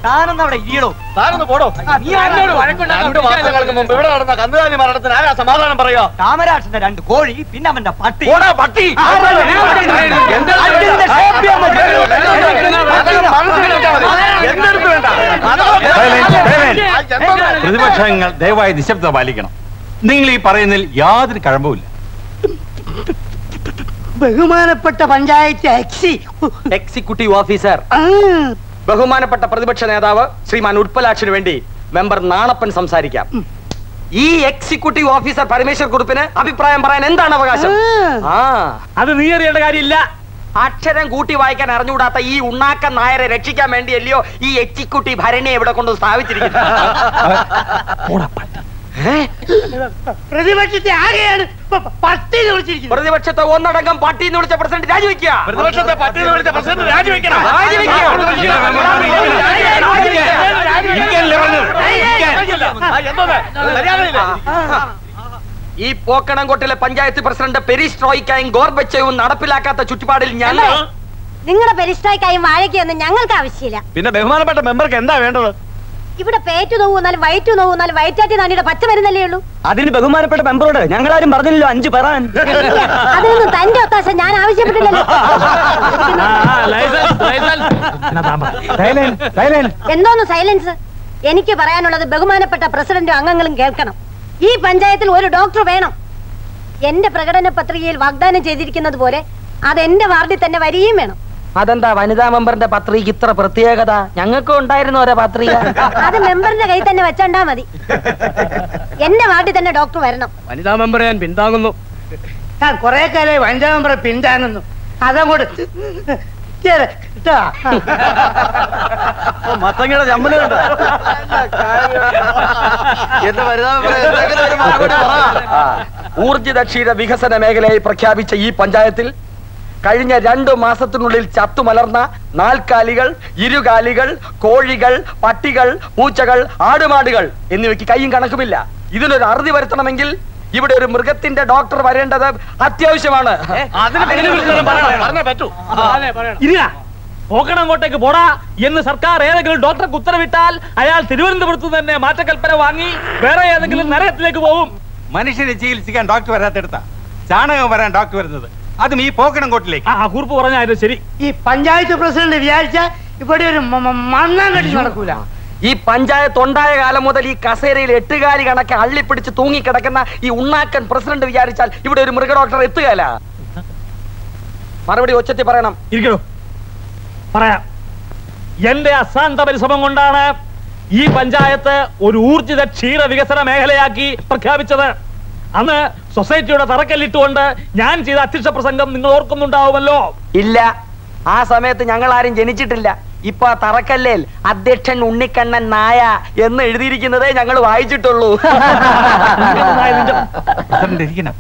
താനൊന്ന് അവിടെ ഇരിയടോ താനൊന്ന് പോടോ നീ എന്നോട് വഴക്കുണ്ടാക്കാൻ രണ്ട് മാസങ്ങൾക്ക് മുമ്പ് ഇവിടെ നടന്ന കന്നുകാലി മരണത്തിന് ആരാ സമാധാനം പറയാ കാമരാജന്റെ രണ്ട് കോഴി പിന്നെ അവന്റെ പട്ടി പോടാ പട്ടി അതിന്റെ ഷേപ്പ് ചെയ്യാൻ പ്രതിപക്ഷങ്ങൾ ദയവായി നിശബ്ദത പാലിക്കണം നിങ്ങൾ ഈ പറയുന്നതിൽ യാതൊരു കഴമ്പുമില്ല ബഹുമാനപ്പെട്ട പഞ്ചായത്ത് എക്സി എക്സിക്യൂട്ടീവ് ഓഫീസർ ബഹുമാനപ്പെട്ട പ്രതിപക്ഷ നേതാവ് ശ്രീമാൻ ഉൽപ്പലാക്ഷിന് വേണ്ടി മെമ്പർ നാണപ്പൻ സംസാരിക്കാം ഈ എക്സിക്യൂട്ടീവ് ഓഫീസർ പരമേശ്വർ കുറുപ്പിന് അഭിപ്രായം പറയാൻ എന്താണ് അവകാശം ആ അത് നീ അറിയേണ്ട കാര്യമില്ല അക്ഷരം കൂട്ടി വായിക്കാൻ അറിഞ്ഞുകൂടാത്ത ഈ ഉണ്ണാക്കൻ നായരെ രക്ഷിക്കാൻ വേണ്ടിയല്ലയോ ഈ എക്സിക്യൂട്ടീവ് ഭരണയെ ഇവിടെ കൊണ്ട് സ്ഥാപിച്ചിരിക്കുന്നത് ഏ? പ്രതിപക്ഷത്തെ ആകെയാണ് പ- പ- പട്ടി എന്ന് വിളിച്ചിരിക്കുന്നത് പ്രതിപക്ഷത്തെ ഒന്നടങ്കം പട്ടി എന്ന് വിളിച്ച പ്രസിഡന്റ് രാജിവെക്കുക പ്രതിപക്ഷത്തെ പട്ടി എന്ന് വിളിച്ച പ്രസിഡന്റ് രാജിവെക്കണം ഈ പോക്കണംകോട്ടിലെ പഞ്ചായത്ത് പ്രസിഡന്റ് പെരീഷ് ട്രോയ്ക്കായും ഗോർബച്ചയും നടപ്പിലാക്കാത്ത ചുറ്റുപാടിൽ ഞങ്ങൾ നിങ്ങളുടെ പെരിസ്ട്രൈക്കായും വാഴയ്ക്കൊന്നും ഞങ്ങൾക്ക് ആവശ്യമില്ല പിന്നെ ബഹുമാനപ്പെട്ട മെമ്പർക്ക് എന്താ വേണ്ടത് ഇവിടെ പേറ്റു നോവുന്നാലും വയറ്റു നോവുന്നാലും വയറ്റാറ്റി നാണിയുടെ പച്ച മരുന്നല്ലേ ഉള്ളൂ അതിന് ബഹുമാനപ്പെട്ട മെമ്പറോട് ഞങ്ങളാരും പറഞ്ഞില്ലല്ലോ അഞ്ച് പെറാൻ അതിനൊന്നും തന്റെ ഒത്താശ ഞാൻ ആവശ്യപ്പെട്ടില്ലല്ലോ എന്തോന്ന് സൈലൻസ് എനിക്ക് പറയാനുള്ളത് ബഹുമാനപ്പെട്ട പ്രസിഡന്റും അംഗങ്ങളും കേൾക്കണം ഈ പഞ്ചായത്തിൽ ഒരു ഡോക്ടർ വേണം എന്റെ പ്രകടന പത്രികയിൽ വാഗ്ദാനം ചെയ്തിരിക്കുന്നത് പോലെ അത് എന്റെ വാർഡിൽ തന്നെ വരികയും വേണം അതെന്താ വനിതാ മെമ്പറിന്റെ പത്രിക ഇത്ര പ്രത്യേകത ഞങ്ങൾക്കും ഉണ്ടായിരുന്നു ഓരോ പത്രിക അത് മെമ്പറിന്റെ കയ്യിൽ തന്നെ വെച്ചണ്ടാ മതി എന്റെ വാർഡിൽ തന്നെ ഡോക്ടർ വരണം വനിതാ മെമ്പർ ഞാൻ പിന്താങ്ങുന്നു ഞാൻ കൊറേ കാലമായി വനിതാ മെമ്പറെ പിന്താങ്ങുന്നു അതങ്ങോട്ട് കേറ്, കേട്ടോ? മത്തങ്ങയുടെ ചമ്മല് കണ്ടോ? എന്റെ വനിതാ മെമ്പറെ എന്തെങ്കിലും ഒരു മറുപടി പറ. ഊർജിതക്ഷീര വികസന മേഖലയായി പ്രഖ്യാപിച്ച ഈ പഞ്ചായത്തിൽ കഴിഞ്ഞ രണ്ടു മാസത്തിനുള്ളിൽ ചത്തുമലർന്ന നാൽക്കാലികൾ ഇരുകാലികൾ കോഴികൾ പട്ടികൾ പൂച്ചകൾ ആടുമാടുകൾ എന്നിവയ്ക്ക് കൈയും കണക്കുമില്ല ഇതിനൊരു അറുതി വരുത്തണമെങ്കിൽ ഇവിടെ ഒരു മൃഗത്തിന്റെ ഡോക്ടർ വരേണ്ടത് അത്യാവശ്യമാണ് അതിന് പിന്നെ വിളിച്ചാലും പറയണം. പറഞ്ഞേ പറ്റൂ ഇല്ല പോക്കണങ്ങോട്ടേക്ക് പോടാ എന്ന് സർക്കാർ ഏതെങ്കിലും ഡോക്ടർക്ക് ഉത്തരവിട്ടാൽ അയാൾ തിരുവനന്തപുരത്ത് തന്നെ മാറ്റക്കൽപ്പന വാങ്ങി വേറെ ഏതെങ്കിലും നരകത്തിലേക്ക് പോകും മനുഷ്യനെ ചികിത്സിക്കാൻ ഡോക്ടർ വരാത്തെടുത്ത ചാണകം വരാൻ ഡോക്ടർ വരുന്നത് അതും ഈ പോക്കണം കോട്ടിലേക്ക് ആ കുറിപ്പ് പറഞ്ഞായിരുന്നു ശരി ഈ പഞ്ചായത്ത് പ്രസിഡന്റ് വിചാരിച്ച ഇവിടെ ഒരു മ- മ- മണ്ണാൻ കെട്ടി നടക്കൂല ഈ പഞ്ചായത്ത് ഉണ്ടായ കാലം മുതൽ ഈ കസേരയിൽ എട്ടുകാലി കണക്കെ അള്ളിപ്പിടിച്ച് തൂങ്ങിക്കിടക്കുന്ന ഈ ഉണ്ണാക്കൻ പ്രസിഡന്റ് വിചാരിച്ചാൽ ഇവിടെ ഒരു മൃഗ ഡോക്ടർ എത്തുകയല്ല മറുപടി ഒച്ചത്തി പറയണം ഇരിക്കണോ പറയാം എന്റെ അശാന്ത പരിശ്രമം കൊണ്ടാണ് ഈ പഞ്ചായത്ത് ഒരു ഊർജിത ക്ഷീര വികസന മേഖലയാക്കി പ്രഖ്യാപിച്ചത് അന്ന് സൊസൈറ്റിയുടെ തറക്കല്ലിട്ടുകൊണ്ട് ഞാൻ ചെയ്ത അധ്യക്ഷ പ്രസംഗം നിങ്ങൾ ഓർക്കുന്നുണ്ടാവുമല്ലോ ഇല്ല ആ സമയത്ത് ഞങ്ങൾ ആരും ജനിച്ചിട്ടില്ല ഇപ്പൊ ആ തറക്കല്ലേൽ അധ്യക്ഷൻ ഉണ്ണിക്കണ്ണൻ നായ എന്ന് എഴുതിയിരിക്കുന്നതേ ഞങ്ങൾ വായിച്ചിട്ടുള്ളൂ പ്രസിഡന്റ് ഇരിക്കണം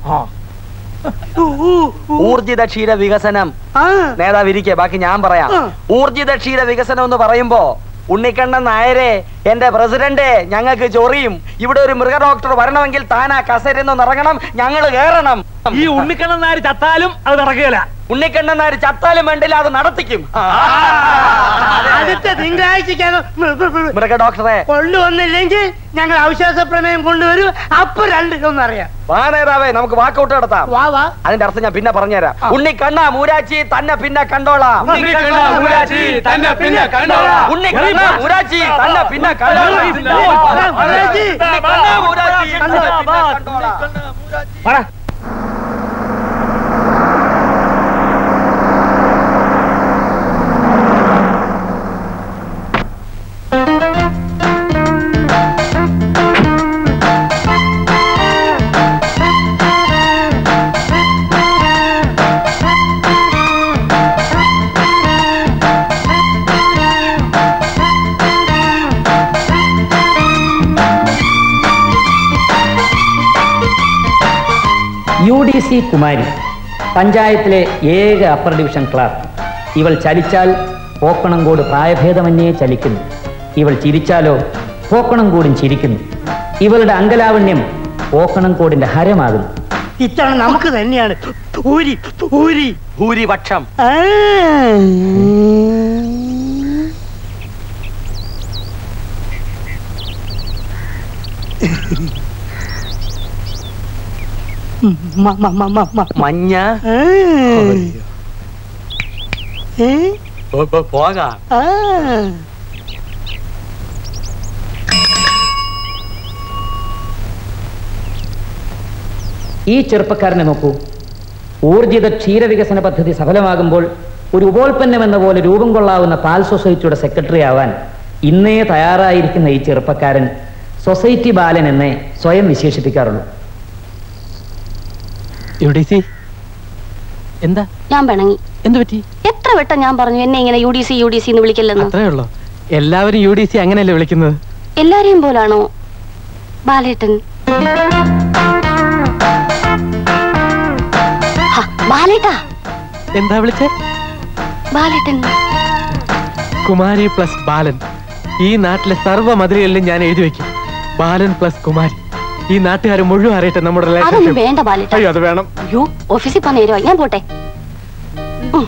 ഊർജിത ക്ഷീര വികസനം ആ നേതാവ് ഇരിക്കെ ബാക്കി ഞാൻ പറയാം ആ. ഊർജിത ക്ഷീര വികസനം എന്ന് പറയുമ്പോ ഉണ്ണിക്കണ്ണൻ നായരെ എന്റെ പ്രസിഡന്റ് ഞങ്ങൾക്ക് ചൊറിയും ഇവിടെ ഒരു മൃഗ ഡോക്ടർ വരണമെങ്കിൽ താൻ ആ കസേരന്ന് ഇറങ്ങണം ഞങ്ങൾ കേറണം ഈ ഉണ്ണിക്കണ്ണൻ നായർ ചത്താലും അത് നടക്കുകയില്ല ഉണ്ണിക്കണ്ണൻ നായർ ചത്താലും വേണ്ടില്ല അത് നടത്തിക്കും അടുത്ത തിങ്കളാഴ്ചക്കകം മൃഗ ഡോക്ടറെ കൊണ്ടുവന്നില്ലെങ്കിൽ ഞങ്ങൾ അവിശ്വാസ പ്രമേയം കൊണ്ടുവരും അപ്പൊ രണ്ട് ഒന്നറിയാം വാ നേതാവേ നമുക്ക് വാക്കൗട്ട് നടത്താം വാ വാ അതിന്റെ അർത്ഥം ഞാൻ പിന്നെ പറഞ്ഞുതരാം ഉണ്ണിക്കണ്ണ മൂരാച്ചി തന്നെ പിന്നെ കണ്ടോളാം ഉണ്ണിക്കണ്ണ, മൂരാച്ചി, തന്നെ പിന്നെ കണ്ടോളാം. ഉണ്ണിക്കണ്ണ മൂരാച്ചി തന്നെ പിന്നെ കണ്ടോളാം മൂരാച്ചി. ഉണ്ണിക്കണ്ണ, മൂരാച്ചി, തന്നെ പിന്നെ കണ്ടോളാം പറ യു ഡി സി കുമാരി പഞ്ചായത്തിലെ ഏക അപ്പർ ഡിവിഷൻ ക്ലാർക്ക് ഇവൾ ചലിച്ചാൽ പോക്കണംകോട് പ്രായഭേദമന്യേ ചലിക്കുന്നു ഇവൾ ചിരിച്ചാലോ പോക്കണംകോടും ചിരിക്കുന്നു ഇവളുടെ അങ്കലാവണ്യം പോക്കണംകോടിന്റെ ഹരമാകുന്നു ഇത്തവണ നമുക്ക് തന്നെയാണ് ഊരി ഊരി ഭൂരിപക്ഷം ആ. മ- മ- മ- മ- മ- മഞ്ഞ ഏ. ഏ? പോകാം ആ. ഈ ചെറുപ്പക്കാരനെ നോക്കൂ ഊർജിത ക്ഷീരവികസന പദ്ധതി സഫലമാകുമ്പോൾ ഒരു ഉപോൽപ്പന്നം എന്ന പോലെ രൂപം കൊള്ളാവുന്ന പാൽ സൊസൈറ്റിയുടെ സെക്രട്ടറി ആവാൻ ഇന്നേ തയ്യാറായിരിക്കുന്ന ഈ ചെറുപ്പക്കാരൻ സൊസൈറ്റി ബാലൻ എന്നേ സ്വയം വിശേഷിപ്പിക്കാറുള്ളൂ എന്താ ഞാൻ പിണങ്ങി എന്ത് പറ്റി എത്ര വട്ടം ഞാൻ പറഞ്ഞു എന്നെ ഇങ്ങനെ U D C U D C എന്ന് വിളിക്കില്ലെന്ന് അത്രേ ഉള്ളൂ എല്ലാവരും യു ഡി സി അങ്ങനെയല്ലേ വിളിക്കുന്നത് എല്ലാരെയും പോലാണോ ബാലേട്ടൻ ഹ, ബാലേട്ടാ എന്താ വിളിച്ചേ ബാലേട്ടൻ കുമാരി പ്ലസ് ബാലൻ ഈ നാട്ടിലെ സർവ്വ മതിലുകളിലും ഞാൻ എഴുതി വെക്കും ബാലൻ പ്ലസ് കുമാരി ഈ നാട്ടുകാർ മുഴുവൻ അറിയട്ടെ നമ്മുടെ അതൊന്നും relationship. വേണ്ട ബാലേട്ട അയ്യോ അത് വേണം അയ്യോ ഓഫീസിൽ പോകാൻ നേരമായി ഞാൻ പോട്ടെ ഉം.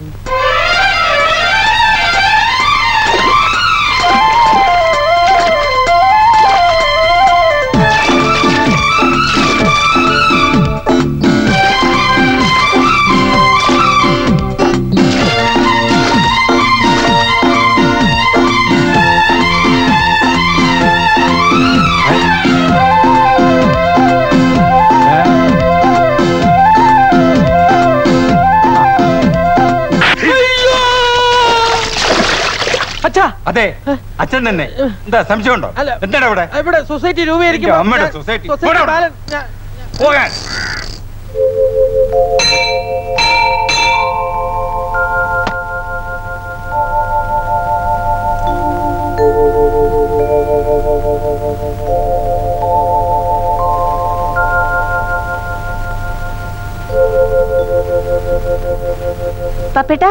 അച്ഛാ അതെ അച്ഛൻ തന്നെ എന്താ സംശയമുണ്ടോ അല്ല. എന്താണ് ഇവിടെ ഇവിടെ സൊസൈറ്റി രൂപീകരിക്കും എന്റെ അമ്മയുടെ society. പോടാ അവിടെ. പോകാൻ പപ്പേട്ടാ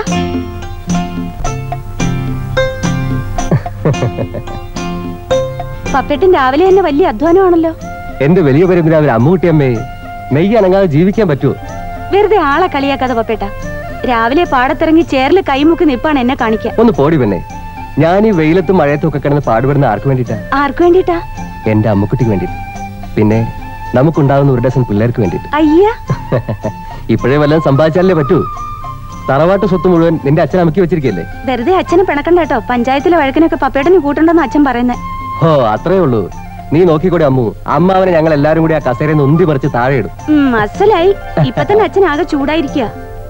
പപ്പേട്ടൻ രാവിലെ തന്നെ വലിയ അധ്വാനമാണല്ലോ എന്റെ വലിയ പരമ്പരാവിൽ അമ്മൂട്ടിയമ്മേ നെയ്യ് അനങ്ങാതെ ജീവിക്കാൻ പറ്റുമോ വെറുതെ ആളെ കളിയാക്കാതെ പപ്പേട്ട രാവിലെ പാടത്തിറങ്ങി ചേറിൽ കൈമുക്കി നിപ്പാണ് എന്നെ കാണിക്കുക ഒന്ന് പോടി പെണ്ണേ ഞാൻ ഈ വെയിലത്തും മഴയത്തും ഒക്കെ കിടന്ന് പാടുപെടുന്ന ആർക്ക് വേണ്ടിയിട്ടാ ആർക്കു വേണ്ടിട്ടാ എന്റെ അമ്മുക്കുട്ടിക്ക് വേണ്ടിയിട്ട് പിന്നെ നമുക്കുണ്ടാകുന്ന ഒരു ഡസൻ പിള്ളേർക്ക് വേണ്ടിയിട്ട് അയ്യ ഇപ്പോഴേ വല്ലതും സമ്പാദിച്ചാലേ പറ്റൂ തറവാട്ട് സ്വത്ത് മുഴുവൻ നിന്റെ അച്ഛൻ അമ്മക്കി വെച്ചിരിക്കല്ലേ വെറുതെ അച്ഛനെ പിണക്കണ്ട കേട്ടോ പഞ്ചായത്തിലെ വഴക്കിനൊക്കെ പപ്പേട്ടന് കൂട്ടുണ്ടെന്ന് അച്ഛൻ പറയുന്നേ ഓ അത്രേ ഉള്ളൂ നീ നോക്കിക്കൂടെ അമ്മു അമ്മാവനെ ഞങ്ങൾ എല്ലാരും കൂടി ആ കസേരയിൽ നിന്ന് ഉന്തി പറിച്ച് താഴെ ഇടും ഉം അസലായി ഇപ്പൊ തന്നെ അച്ഛൻ ആകെ ചൂടായിരിക്കുക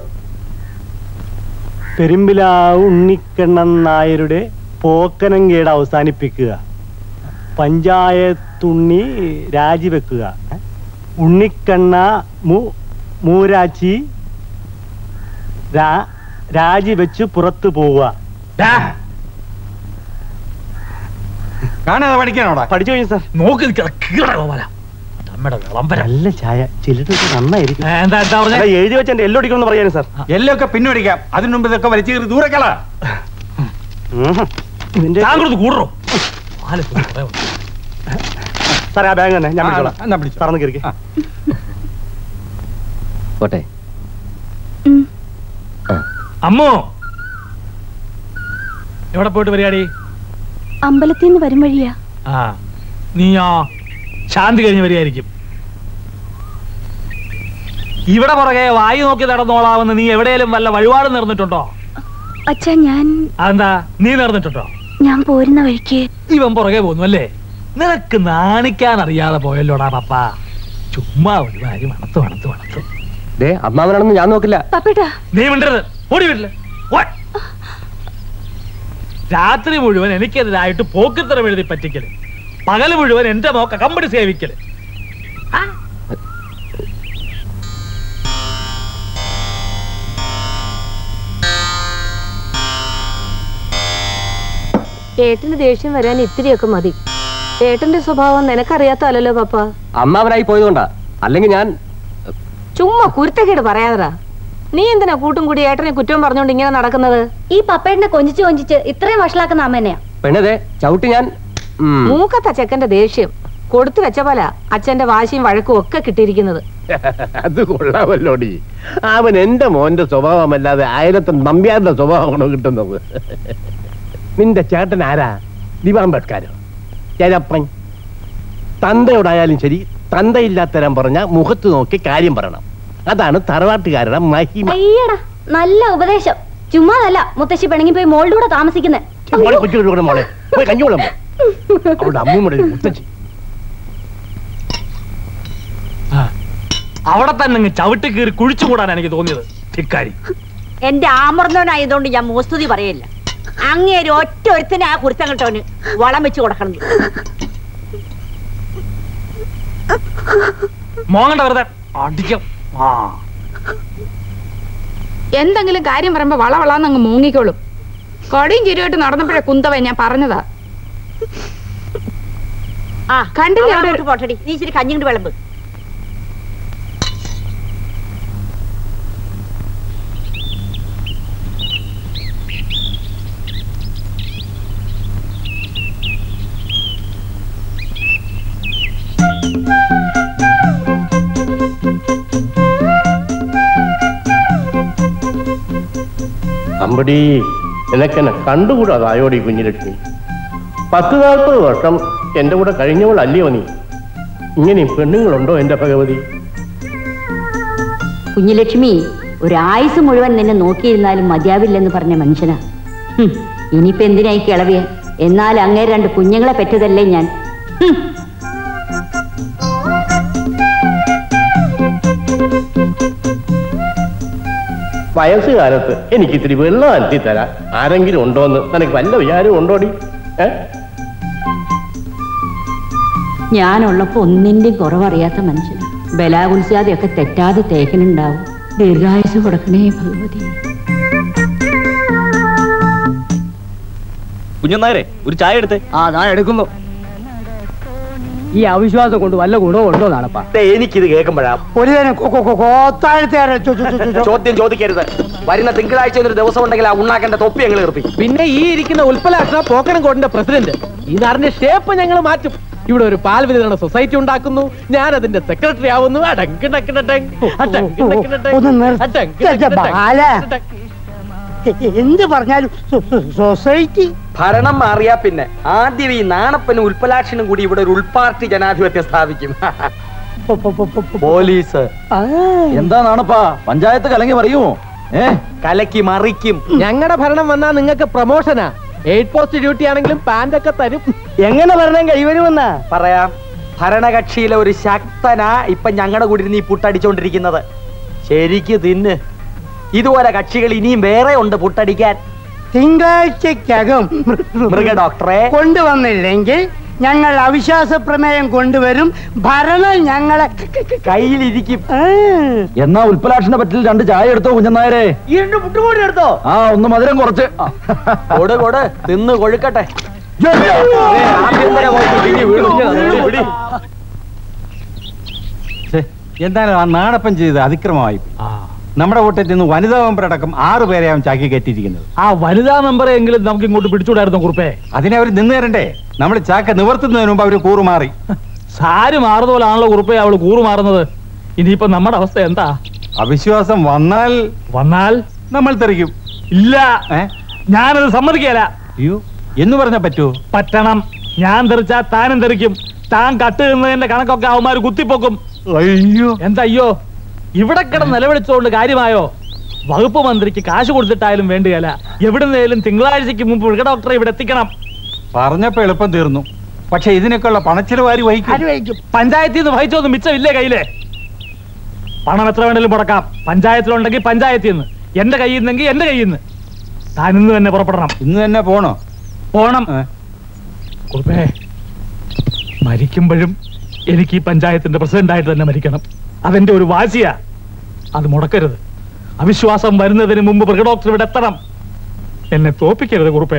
പെരുമ്പിലാവ് ഉണ്ണിക്കണ്ണൻ നായരുടെ പോക്കനങ്കേട് അവസാനിപ്പിക്കുക പഞ്ചായത്തുണ്ണി രാജിവെക്കുക ഉണ്ണിക്കണ്ണ മു മൂരാച്ചി രാ- രാജിവെച്ച് പുറത്തു പോവുക കാണാതെ പഠിക്കാനോടാ പഠിച്ചു കഴിഞ്ഞു സാർ നോക്കി നിൽക്കാതെ കീറ ഗോപാല നമ്മുടെ വിളംബരം നല്ല ചായ ചില്ലിട്ട് നന്നായിരിക്കും ഏ, എന്താ എന്താ പറഞ്ഞ എടാ, എഴുതി വെച്ച എന്റെ എല്ലോ അടിക്കണമെന്ന് പറയാനും സാർ എല്ലൊക്കെ പിന്നോടിക്കാം അതിനു മുമ്പ് ഇതൊക്കെ വലിച്ചു കയറി ദൂരക്കളാ ഇതിന്റെ താങ്കളത് കൂടറോ സാറേ ആ ബാങ്ക് തന്നെ ഞാൻ ആ, പിടിച്ചോളാം എന്നാ പിടിച്ചോ. സാറൊന്ന് കയറിക്ക് ആ. പോട്ടെ അമ്മോ എവിടെ പോയിട്ട് പരിപാടി അമ്പലത്തിൽ നിന്ന് വരും വഴിയാ ആ നീയോ ശാന്തി കഴിഞ്ഞ് വരികയായിരിക്കും ഇവിടെ പുറകെ വായു നോക്കി നടന്നോളാമെന്ന് നീ എവിടെയെങ്കിലും വല്ല വഴിപാട് നേർന്നിട്ടുണ്ടോ അച്ഛാ ഞാൻ അതെന്താ നീ നേർന്നിട്ടുണ്ടോ ഞാൻ പോരുന്ന വഴിക്ക് ഇവൻ പുറകെ പോന്നു അല്ലേ നിനക്ക് നാണിക്കാൻ അറിയാതെ പോയല്ലോടാ പപ്പ ചുമ്മാ ഒരു വാരി മണത്ത് മണത്ത് മണത്ത് ദേ അമ്മാവനാണെന്ന് ഞാൻ നോക്കില്ല പപ്പേട്ടാ നീ മിണ്ടരുത് ഓടി വരില്ല രാത്രി മുഴുവൻ എനിക്കെതിരായിട്ട് പോക്കിത്തരം എഴുതി പറ്റിക്കല് പകല് മുഴുവൻ എന്റെ മോക്ക കമ്പടി സേവിക്കല് ആ? ഏട്ടന് ദേഷ്യം വരാൻ ഇത്തിരിയൊക്കെ മതി ഏട്ടന്റെ സ്വഭാവം നിനക്കറിയാത്തല്ലോ പപ്പ അമ്മാവനായി പോയതുകൊണ്ടാ അല്ലെങ്കിൽ ഞാൻ ചുമ്മാ കുരുത്തക്കേട് പറയാതടാ നീ എന്തിനാ കൂട്ടും കൂടി ഏട്ടനെ കുറ്റം പറഞ്ഞോണ്ട് ഇങ്ങനെ നടക്കുന്നത് ഈ പപ്പേട്ടനെ കൊഞ്ചിച്ച് കൊഞ്ചിച്ച് ഇത്രയും വഷളാക്കുന്ന അമ്മനെയാ പെണ്ണതെ ചവിട്ടി ഞാൻ ഉം. മൂക്കത്ത ചെക്കന്റെ ദേഷ്യം കൊടുത്തു വെച്ച പോലെ അച്ഛന്റെ വാശിയും വഴക്കും ഒക്കെ കിട്ടിയിരിക്കുന്നത് അത് കൊള്ളാമല്ലോടി അവൻ എന്റെ മോന്റെ സ്വഭാവമല്ലാതെ അയലത്തെ നമ്പ്യാരുടെ സ്വഭാവമാണോ കിട്ടുന്നത് നിന്റെ ചേട്ടൻ ആരാ ദിവാംബേദ്കരോ ചേരപ്പൻ തന്തയോടായാലും ശരി തന്തയില്ലാത്തരം പറഞ്ഞ മുഖത്ത് നോക്കി കാര്യം പറയണം അതാണ് തറവാട്ടുകാരുടെ മഹിമ അയ്യടാ നല്ല ഉപദേശം ചുമ്മാതല്ല മുത്തശ്ശി പിണങ്ങി പോയി മോളുടെ കൂടെ താമസിക്കുന്നേ മോളെ കൊച്ചു കൂടെ മോളെ പോയി കഞ്ഞോളം അവളുടെ അമ്മൂമ്മയുടെ ഒരു മുത്തച്ഛി അവിടെ തന്നെ അങ്ങ് ചവിട്ടി കീറി കുഴിച്ചു കൂടാൻ എനിക്ക് തോന്നിയത് ഇക്കാരി എന്റെ ആമർന്നവനായതുകൊണ്ട് ഞാൻ മോസ്തുതി പറയില്ല അങ്ങേര് ഒറ്റ ഒരുത്തനെ ആ കുരുത്തം കിട്ടവന് വളം വെച്ച് കൊടുക്കണം മോങ്ങണ്ട വെറുതെ അടിക്കും ആ എന്തെങ്കിലും കാര്യം പറയുമ്പോ വളവളാന്ന് അങ്ങ് മൂങ്ങിക്കോളും കൊടിയും ചിരിയായിട്ട് നടന്നപ്പോഴേ കുന്തവ ഞാൻ പറഞ്ഞതാ ആ കണ്ടില്ലേ അവൻ അവിടെ അങ്ങോട്ട് പോട്ടടി നീ ഇച്ചിരി കഞ്ഞിങ്ങോട്ട് വിളമ്പ് അമ്പടി നിനക്കെന്നെ കണ്ടുകൂടാതായോടി കുഞ്ഞിലക്ഷ്മി പത്ത് നാൽപ്പത് വർഷം എന്റെ കൂടെ കഴിഞ്ഞവളല്ലയോ നീ ഇങ്ങനെയും പെണ്ണുങ്ങളുണ്ടോ എന്റെ ഭഗവതി കുഞ്ഞുലക്ഷ്മി ഒരായുസ് മുഴുവൻ നിന്നെ നോക്കിയിരുന്നാലും മതിയാവില്ലെന്ന് പറഞ്ഞ മനുഷ്യനാ ഹും, ഇനിയിപ്പോ എന്തിനായി കിളവിയ എന്നാൽ അങ്ങേ രണ്ട് കുഞ്ഞുങ്ങളെ പെറ്റതല്ലേ ഞാൻ ഹും. വയസ്സുകാലത്ത് എനിക്ക് ഇത്തിരി വെള്ളം അനത്തി തരാൻ ആരെങ്കിലും ഉണ്ടോന്ന് നിനക്ക് വല്ല വിചാരവും ഉണ്ടോടി ഏ ഞാനുള്ളപ്പോ ഒന്നിന്റെയും കുറവറിയാത്ത മനുഷ്യൻ ബലാകുൽസ്യാതെയൊക്കെ തെറ്റാതെ തേക്കനുണ്ടാവും ദീർഘായുസ് കൊടുക്കണേ ഭഗവതി കുഞ്ഞുനായരെ ഒരു ചായ എടുത്തേ ആ ഞാൻ എടുക്കുന്നു ഈ അവിശ്വാസം കൊണ്ട് വല്ല ഗുണവും ഉണ്ടോ നാണപ്പാ എനിക്കിത് കേൾക്കുമ്പോഴാ ഒരു നേരം കൊ- കൊ- കൊ- കോത്താഴത്തേറെ ചോ- ചോ- ചോ- ചോ- ചോ. ചോദ്യം ചോദിക്കരുത് വരുന്ന തിങ്കളാഴ്ച ഒരു ദിവസം ഉണ്ടെങ്കിൽ ആ ഉണ്ണാക്കേണ്ട തൊപ്പി ഞങ്ങൾ ഏർപ്പിക്കും പിന്നെ ഈ ഇരിക്കുന്ന ഉൽപ്പലാക്ഷ പോക്കനം കോടിന്റെ പ്രസിഡന്റ് ഈ നാടിന്റെ ഷേപ്പ് ഞങ്ങൾ മാറ്റും ഇവിടെ ഒരു പാൽ വിതരണ സൊസൈറ്റി ഉണ്ടാക്കുന്നു ഞാൻ അതിന്റെ സെക്രട്ടറി ആവുന്നു അടങ്ക് ഡക്ക് ഡടങ്, അടങ്ക് ഡക്ക് ഡടങ്, ഒന്ന് അടങ്ക് നിർത്ത ഡക്ക് ഡടങ്. ബാല എന്ത് പറഞ്ഞാലും സൊ- സൊ- സൊസൈറ്റി ഭരണം മാറിയാ പിന്നെ ആദ്യം ഈ നാണപ്പനും ഉൽപ്പലാക്ഷനും കൂടി ഇവിടെ ഒരു ഉൾപാർട്ടി ജനാധിപത്യം സ്ഥാപിക്കും പോലീസ് എന്താ നാണപ്പാ പഞ്ചായത്ത് കലങ്ങി പറയുമോ ഏ കലക്കി മറിക്കും ഞങ്ങളുടെ ഭരണം വന്നാ നിങ്ങൾക്ക് പ്രൊമോഷനാ എയ്റ്റ് പോസ്റ്റ് ഡ്യൂട്ടി ആണെങ്കിലും പാന്റ് ഒക്കെ തരും എങ്ങനെ ഭരണം കൈവരുമെന്നാ പറയാം ഭരണകക്ഷിയിലെ ഒരു ശക്തനാ ഇപ്പൊ ഞങ്ങളുടെ കൂടി ഇരുന്ന് ഈ പുട്ടടിച്ചോണ്ടിരിക്കുന്നത് ശരിക്ക് തിന്ന് ഇതുപോലെ കക്ഷികൾ ഇനിയും വേറെ ഉണ്ട് പുട്ടടിക്കാൻ തിങ്കളാഴ്ചക്കകം മൃഗ ഡോക്ടറെ കൊണ്ടുവന്നില്ലെങ്കിൽ ഞങ്ങൾ അവിശ്വാസ പ്രമേയം കൊണ്ടുവരും ഭരണം ഞങ്ങളെ കയ്യിലിരിക്കും എന്നാ ഉൽപ്പലാക്ഷനെ പറ്റിൽ രണ്ട് ചായ എടുത്തോ കുഞ്ഞനായരെ ഈ രണ്ട് പുട്ടുകൂടി എടുത്തോ ആ ഒന്ന് മധുരം കുറച്ച് കൊട് കൊട് തിന്ന് കൊഴുക്കട്ടെ ഏ, ആഭ്യന്തര വകുപ്പ് പിടി വീണു. പിടി, പിടി. എന്തായാലും ആ നാടപ്പം ചെയ്ത് അതിക്രമമായി നമ്മുടെ കൂട്ടത്തിൽ നിന്ന് വനിതാ മെമ്പറടക്കം ആറ് പേരെ അവൻ ചാക്കി കയറ്റിയിരിക്കുന്നത് ആ വനിതാ മെമ്പറെ എങ്കിലും നമുക്ക് ഇങ്ങോട്ട് പിടിച്ചുകൂടായിരുന്നു കുറുപ്പേ അതിനെ അവർ നിന്ന് തരണ്ടേ നമ്മൾ ചാക്ക നിവർത്തുന്നതിന് മുമ്പ് അവര് കൂറുമാറി സാരി മാറുന്ന പോലാണല്ലോ കുറുപ്പേ അവള് കൂറു മാറുന്നത് ഇനിയിപ്പോ നമ്മുടെ അവസ്ഥ എന്താ അവിശ്വാസം വന്നാൽ വന്നാൽ നമ്മൾ തെറിക്കും ഇല്ല ഞാനത് സമ്മതിക്കല അയ്യോ എന്ന് പറഞ്ഞാ പറ്റുമോ പറ്റണം ഞാൻ തെറിച്ചാ താനും തെറിക്കും താൻ കട്ട് നിന്നതിന്റെ കണക്കൊക്കെ അവന്മാര് കുത്തിപ്പൊക്കും അയ്യോ എന്താ അയ്യോ ഇവിടെ കിടന്ന് നിലവിളിച്ചുകൊണ്ട് കാര്യമായോ വകുപ്പ് മന്ത്രിക്ക് കാശ് കൊടുത്തിട്ടായാലും വേണ്ടുകയല്ല എവിടുന്നേലും തിങ്കളാഴ്ചക്ക് മുമ്പ് മൃഗ ഡോക്ടറെ ഇവിടെ എത്തിക്കണം പറഞ്ഞപ്പോ എളുപ്പം തീർന്നു പക്ഷെ ഇതിനൊക്കെയുള്ള പണച്ചിലവാരി വഹിക്കും പഞ്ചായത്തിൽ നിന്ന് വഹിച്ചൊന്നും മിച്ചമില്ലേ കയ്യിലെ പണം എത്ര വേണേലും മുടക്കാം പഞ്ചായത്തിലുണ്ടെങ്കിൽ പഞ്ചായത്തിൽ നിന്ന് എന്റെ കയ്യിൽ നിന്നെങ്കിൽ എന്റെ കയ്യിൽ നിന്ന് താൻ ഇന്ന് തന്നെ പുറപ്പെടണം ഇന്ന് തന്നെ പോണോ പോണം കുറുപ്പേ മരിക്കുമ്പോഴും എനിക്ക് ഈ പഞ്ചായത്തിന്റെ പ്രസിഡന്റ് ആയിട്ട് തന്നെ മരിക്കണം അതെന്റെ ഒരു വാശിയാ അത് മുടക്കരുത് അവിശ്വാസം വരുന്നതിന് മുമ്പ് മൃഗ ഡോക്ടർ ഇവിടെ എത്തണം എന്നെ തോപ്പിക്കരുത് കുറുപ്പേ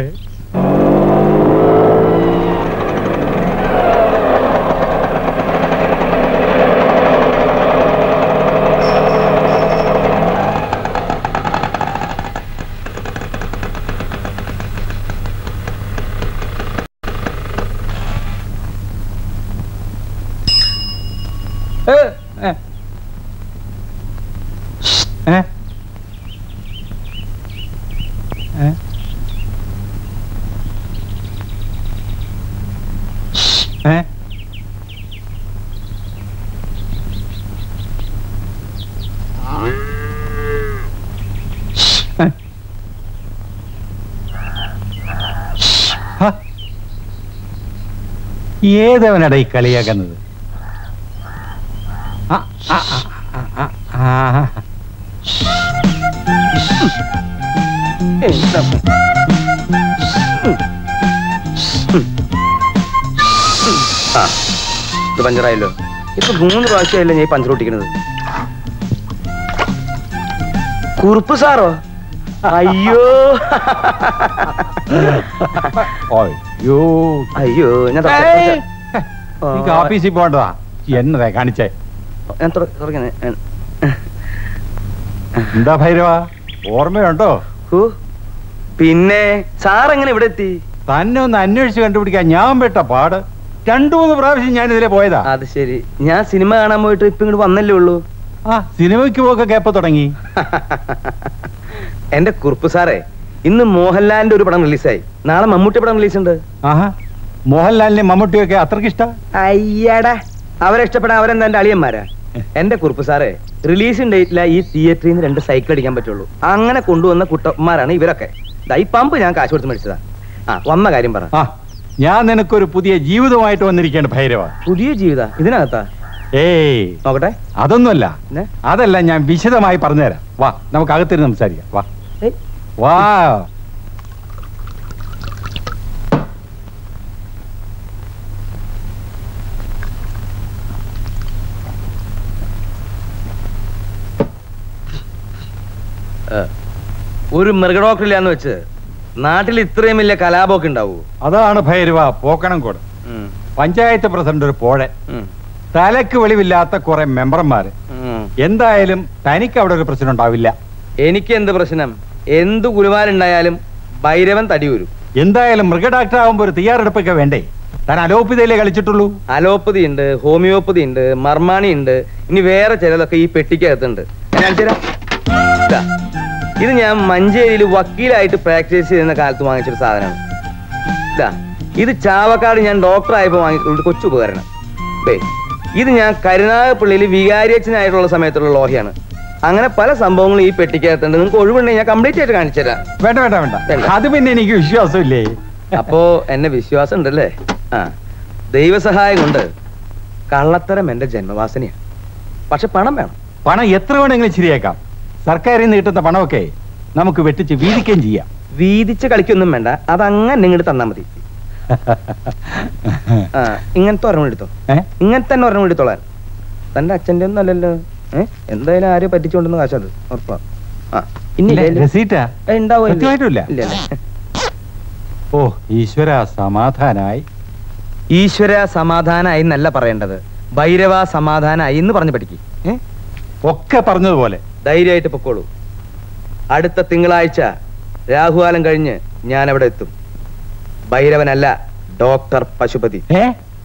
ഏ, ഏ. ഏ? ഏ? ഏ? ഏതവനടാ ഈ കളിയാക്കുന്നത് ആ, ആ, ആ, ആ, ആ, ആ. എന്താ? ആ ഇത് പഞ്ചറായല്ലോ ഇപ്പൊ മൂന്ന് പ്രാവശ്യമായില്ലേ ഞാൻ ഈ പഞ്ചർ ഒട്ടിക്കണത് കുറുപ്പ് സാറോ അയ്യോ അയ്യോ അയ്യോ ഞാൻ തൊ- ഏയ്! എനിക്ക് ഓഫീസിൽ പോകേണ്ടതാ എന്നതാ കാണിച്ചേ ഞാൻ തുറ- തുറക്കുന്നേ. ഞാൻ- എന്താ ഭൈരവ ഓർമ്മയുണ്ടോ ഹൂ, പിന്നെ സാർ എങ്ങനെ ഇവിടെ എത്തി തന്നെ ഒന്ന് അന്വേഷിച്ച് കണ്ടുപിടിക്കാൻ ഞാൻ പെട്ട പാട് രണ്ടു മൂന്ന് പ്രാവശ്യം ഞാൻ ഇതിലെ പോയതാ അത് ശരി ഞാൻ സിനിമ കാണാൻ പോയിട്ട് ഇപ്പൊ ഇങ്ങോട്ട് വന്നല്ലേ ഉള്ളൂ ആ സിനിമയ്ക്ക് പോക്കെ കേപ്പ തുടങ്ങി എന്റെ കുറുപ്പ് സാറേ ഇന്ന് മോഹൻലാലിന്റെ ഒരു പടം റിലീസായി നാളെ മമ്മൂട്ടി പടം റിലീസ് ഉണ്ട് ആഹാ മോഹൻലാലിനെ മമ്മൂട്ടിയൊക്കെ അത്രയ്ക്ക് ഇഷ്ട അയ്യടാ അവരെ ഇഷ്ടപ്പെടാൻ അവരെന്താ എന്റെ അളിയന്മാരാ എന്റെ കുറുപ്പ് സാറേ റിലീസിംഗ് ഡേറ്റില ഈ തിയേറ്ററിൽ നിന്ന് രണ്ട് സൈക്കിൾ അടിക്കാൻ പറ്റുള്ളൂ അങ്ങനെ കൊണ്ടുവന്ന കുട്ടന്മാരാണ് ഇവരൊക്കെ ദാ ഈ പമ്പ് ഞാൻ കാശ് കൊടുത്ത് മേടിച്ചതാ ആ വന്ന കാര്യം പറ ആ ഞാൻ നിനക്കൊരു പുതിയ ജീവിതമായിട്ട് വന്നിരിക്കുകയാണ് ഭൈരവ പുതിയ ജീവിത ഇതിനകത്താ ഏയ് നോക്കട്ടെ അതൊന്നുമല്ല പിന്നെ? അതല്ല ഞാൻ വിശദമായി പറഞ്ഞുതരാം വാ നമുക്ക് അകത്തിരുന്ന് സംസാരിക്കാം വാ ഏയ്. വാ ഒരു മൃഗഡോക്ടറില്ലാന്ന് വെച്ച് നാട്ടിൽ ഇത്രയും വലിയ കലാപമൊക്കെ ഉണ്ടാവൂ അതാണ് ഭൈരവ പോക്കണം കൂടെ പഞ്ചായത്ത് പ്രസിഡന്റ് ഒരു പോഴെ തലക്ക് വെളിവില്ലാത്ത കുറെ മെമ്പർമാര് എന്തായാലും തനിക്ക് അവിടെ ഒരു പ്രശ്നം ഉണ്ടാവില്ല എനിക്ക് എന്ത് പ്രശ്നം എന്ത് ഗുരുവാരുണ്ടായാലും ഭൈരവൻ തടി വരും എന്തായാലും മൃഗഡാക്ടർ ആവുമ്പോ ഒരു തയ്യാറെടുപ്പൊക്കെ വേണ്ടേ താൻ അലോപ്പതിയിലേ കളിച്ചിട്ടുള്ളൂ അലോപ്പതി ഉണ്ട് ഹോമിയോപ്പതി ഉണ്ട് മർമാണി ഉണ്ട് ഇനി വേറെ ചിലതൊക്കെ ഈ പെട്ടിക്കകത്തുണ്ട് ഞാൻ കാണിച്ചു തരാം. ഇതാ. ഇത് ഞാൻ മഞ്ചേരിയിൽ വക്കീലായിട്ട് പ്രാക്ടീസ് ചെയ്യുന്ന കാലത്ത് വാങ്ങിച്ചൊരു സാധനമാണ് ഇതാ ഇത് ചാവക്കാട് ഞാൻ ഡോക്ടർ ആയപ്പോൾ വാങ്ങിയിട്ടുള്ള ഒരു കൊച്ചു ഉപകരണം ദേ ഇത് ഞാൻ കരുനാഗപ്പള്ളിയിൽ വികാരിയച്ഛനായിട്ടുള്ള സമയത്തുള്ള ലോഹയാണ് അങ്ങനെ പല സംഭവങ്ങളും ഈ പെട്ടിക്കകത്തുണ്ട് നിങ്ങൾക്ക് ഒഴിവുണ്ടെങ്കിൽ ഞാൻ കംപ്ലീറ്റ് ആയിട്ട് കാണിച്ചു തരാം വേണ്ട വേണ്ട വേണ്ട അത് പിന്നെ എനിക്ക് വിശ്വാസമില്ലേ അപ്പോ എന്നെ വിശ്വാസം ഉണ്ടല്ലേ ആ ദൈവസഹായം കൊണ്ട് കള്ളത്തരം എന്റെ ജന്മവാസനയാണ് പക്ഷെ പണം വേണം പണം എത്ര വേണമെങ്കിലും ശരിയാക്കാം സർക്കാരിൽ നിന്ന് കിട്ടുന്ന പണമൊക്കെ നമുക്ക് വെട്ടിച്ച് വീതിക്കുകയും ചെയ്യാം വീതിച്ച് കളിക്കൊന്നും വേണ്ട അതങ്ങനെ ഇങ്ങോട്ട് തന്നാ മതി ആ ഇങ്ങനത്തെ ഒരെണ്ണം എടുത്തോ ഇങ്ങനത്തെ തന്നെ ഒരെണ്ണം എടുത്തോളാൻ തന്റെ അച്ഛന്റെ ഒന്നും അല്ലല്ലോ ഏ എന്തായാലും ആരും പറ്റിച്ചുകൊണ്ടെന്ന് കാശത് ഉറപ്പാ ആ ഇനി ഇല്ല, receipt ആ? സത്യമായിട്ടുമില്ല? ഇല്ല ഓ ഈശ്വര സമാധാനായി ഈശ്വര സമാധാനായി എന്നല്ല പറയേണ്ടത് ഭൈരവ സമാധാനായി എന്ന് പറഞ്ഞു പഠിക്കും ഒക്കെ പറഞ്ഞതുപോലെ ധൈര്യമായിട്ട് പൊക്കോളൂ അടുത്ത തിങ്കളാഴ്ച രാഹുകാലം കഴിഞ്ഞ് ഞാൻ അവിടെ എത്തും ഭൈരവനല്ല ഡോക്ടർ പശുപതി ഏ